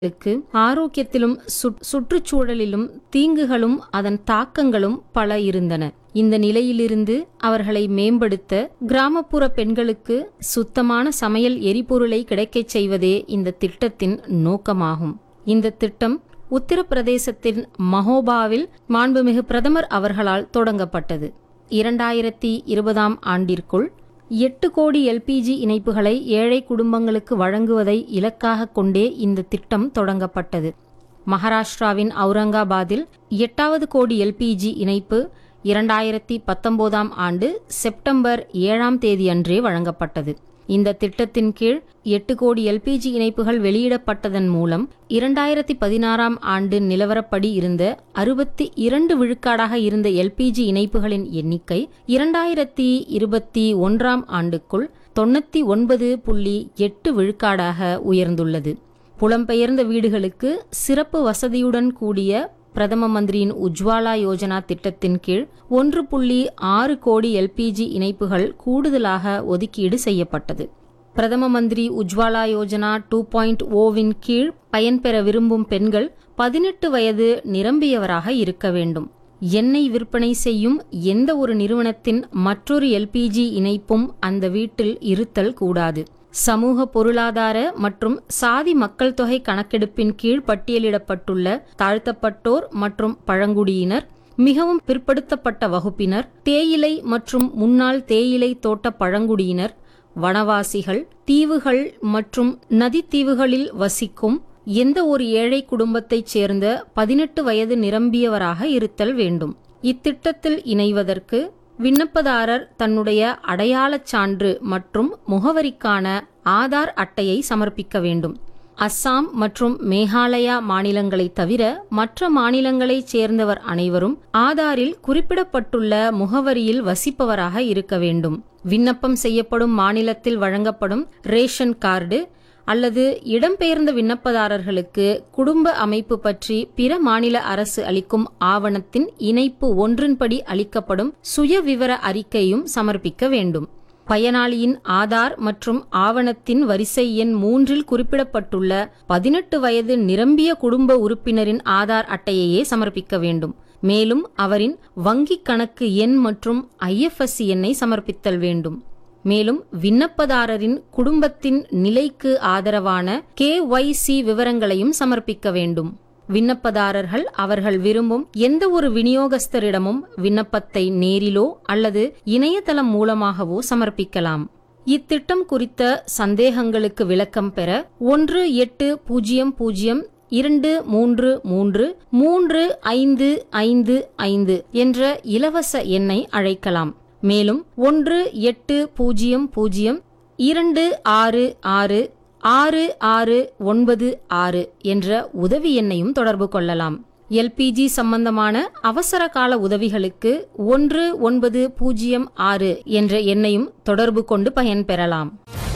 க்கு ஆரோக்கியத்திலும் சுற்- சுற்றுச்சூழலிலும் தீங்குகளும் அதன் தாக்கங்களும் பல இருந்தன இந்த நிலையிலிருந்து அவர்களை மேம்படுத்த கிராமப்புற பெண்களுக்கு சுத்தமான சமையல் எரிபொருளை கிடைக்கச் செய்வதே இந்த திட்டத்தின் நோக்கமாகும் இந்த திட்டம் உத்தரப்பிரதேசத்தின் மஹோபாவில் மாண்புமிகு பிரதமர் அவர்களால் தொடங்கப்பட்டது இரண்டாயிரத்தி இருபதாம் ஆண்டிற்குள் எட்டு கோடி எல்பிஜி இணைப்புகளை ஏழை குடும்பங்களுக்கு வழங்குவதை இலக்காக கொண்டே இந்த திட்டம் தொடங்கப்பட்டது மகாராஷ்டிராவின் அவுரங்காபாத்தில் எட்டாவது கோடி எல்பிஜி இணைப்பு இரண்டாயிரத்தி பத்தொன்பதாம் ஆண்டு செப்டம்பர் ஏழாம் தேதியன்றே வழங்கப்பட்டது இந்த திட்டத்தின் கீழ் எட்டு கோடி எல்பிஜி இணைப்புகள் வெளியிடப்பட்டதன் மூலம் இரண்டாயிரத்தி பதினாறாம் ஆண்டு நிலவரப்படி இருந்த அறுபத்தி இரண்டு விழுக்காடாக இருந்த எல்பிஜி இணைப்புகளின் எண்ணிக்கை இரண்டாயிரத்தி இருபத்தி ஒன்றாம் ஆண்டுக்குள் தொண்ணூத்தி ஒன்பது புள்ளி எட்டு விழுக்காடாக உயர்ந்துள்ளது புலம்பெயர்ந்த வீடுகளுக்கு சிறப்பு வசதியுடன் கூடிய பிரதம மந்திரியின் உஜ்வாலா யோஜனா திட்டத்தின் கீழ் ஒன்று புள்ளி ஆறு கோடி எல்பிஜி இணைப்புகள் கூடுதலாக ஒதுக்கீடு செய்யப்பட்டது பிரதம மந்திரி உஜ்வாலா யோஜனா டூ பாயிண்ட் ஓவின் கீழ் பயன்பெற விரும்பும் பெண்கள் பதினெட்டு வயது நிரம்பியவராக இருக்க வேண்டும் எண்ணெய் விற்பனை செய்யும் எந்த ஒரு நிறுவனத்தின் மற்றொரு எல்பிஜி இணைப்பும் அந்த வீட்டில் இருத்தல் கூடாது சமூக பொருளாதார மற்றும் சாதி மக்கள் தொகை கணக்கெடுப்பின் கீழ் பட்டியலிடப்பட்டுள்ள தாழ்த்தப்பட்டோர் மற்றும் பழங்குடியினர் மிகவும் பிற்படுத்தப்பட்ட வகுப்பினர் தேயிலை மற்றும் முன்னாள் தேயிலை தோட்ட பழங்குடியினர் வனவாசிகள் தீவுகள் மற்றும் நதித்தீவுகளில் வசிக்கும் எந்த ஒரு ஏழை குடும்பத்தைச் சேர்ந்த பதினெட்டு வயது நிரம்பியவராக இருத்தல் வேண்டும் இத்திட்டத்தில் இணைவதற்கு விண்ணப்பதாரர் தன்னுடைய அடையாளச் சான்று மற்றும் முகவரிக்கான ஆதார் அட்டையை சமர்ப்பிக்க வேண்டும் அஸ்ஸாம் மற்றும் மேகாலயா மாநிலங்களை தவிர மற்ற மாநிலங்களைச் சேர்ந்தவர் அனைவரும் ஆதாரில் குறிப்பிடப்பட்டுள்ள முகவரியில் வசிப்பவராக இருக்க வேண்டும் விண்ணப்பம் செய்யப்படும் மாநிலத்தில் வழங்கப்படும் ரேஷன் கார்டு அல்லது இடம்பெயர்ந்த விண்ணப்பதாரர்களுக்கு குடும்ப அமைப்பு பற்றி பிற மாநில அரசு அளிக்கும் ஆவணத்தின் இணைப்பு ஒன்றின்படி அளிக்கப்படும் சுயவிவர அறிக்கையும் சமர்ப்பிக்க வேண்டும் பயனாளியின் ஆதார் மற்றும் ஆவணத்தின் வரிசை எண் மூன்றில் குறிப்பிடப்பட்டுள்ள பதினெட்டு வயது நிரம்பிய குடும்ப உறுப்பினரின் ஆதார் அட்டையையே சமர்ப்பிக்க வேண்டும் மேலும் அவரின் வங்கிக் கணக்கு எண் மற்றும் ஐஎஃப்எஸ்சி எண்ணை சமர்ப்பித்தல் வேண்டும் மேலும் விண்ணப்பதாரரின் குடும்பத்தின் நிலைக்கு ஆதரவான கேஒய்சி விவரங்களையும் சமர்ப்பிக்க வேண்டும் விண்ணப்பதாரர்கள் அவர்கள் விரும்பும் எந்த ஒரு விநியோகஸ்தரிடமும் விண்ணப்பத்தை நேரிலோ அல்லது இணையதளம் மூலமாகவோ சமர்ப்பிக்கலாம் இத்திட்டம் குறித்த சந்தேகங்களுக்கு விளக்கம் பெற ஒன்று எட்டு பூஜ்ஜியம் பூஜ்ஜியம் இரண்டு மூன்று மூன்று மூன்று ஐந்து ஐந்து ஐந்து என்ற இலவச எண்ணை அழைக்கலாம் மேலும் ஒன்று எட்டு பூஜ்ஜியம் பூஜ்ஜியம் இரண்டு ஆறு ஆறு ஆறு ஆறு ஒன்பது ஆறு என்ற உதவி எண்ணையும் தொடர்பு கொள்ளலாம் எல்பிஜி சம்பந்தமான அவசர கால உதவிகளுக்கு ஒன்று ஒன்பது பூஜ்ஜியம் ஆறு என்ற எண்ணையும் தொடர்பு கொண்டு பயன்பெறலாம்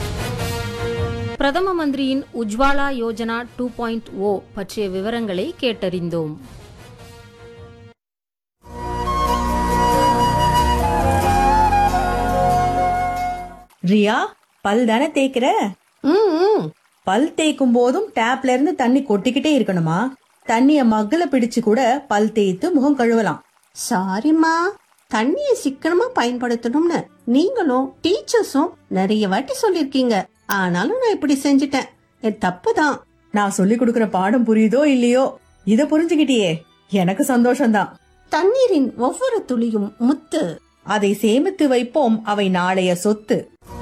பிரதம மந்திரியின் Ujjwala Yojana two point O பற்றிய விவரங்களை கேட்டறிந்தோம் ரியா பல் தானே தேய்க்கிற ம், ம். பல் தேய்க்கும் போதும் டேப்ல இருந்து தண்ணி கொட்டிக்கிட்டே இருக்கணுமா தண்ணிய மக்குல பிடிச்சு கூட பல் தேய்த்து முகம் கழுவலாம் சாரிம்மா தண்ணியை சிக்கனமா பயன்படுத்தணும்னு நீங்களும் டீச்சர்ஸும் நிறைய வாட்டி சொல்லிருக்கீங்க ஆனாலும் நான் இப்படி செஞ்சிட்டேன் என் தப்பு தான் நான் சொல்லி கொடுக்கிற பாடம் புரியுதோ இல்லையோ இத புரிஞ்சுக்கிட்டியே எனக்கு சந்தோஷம்தான் தண்ணீரின் ஒவ்வொரு துளியும் முத்து அதை சேமித்து வைப்போம் அவை நாளைய சொத்து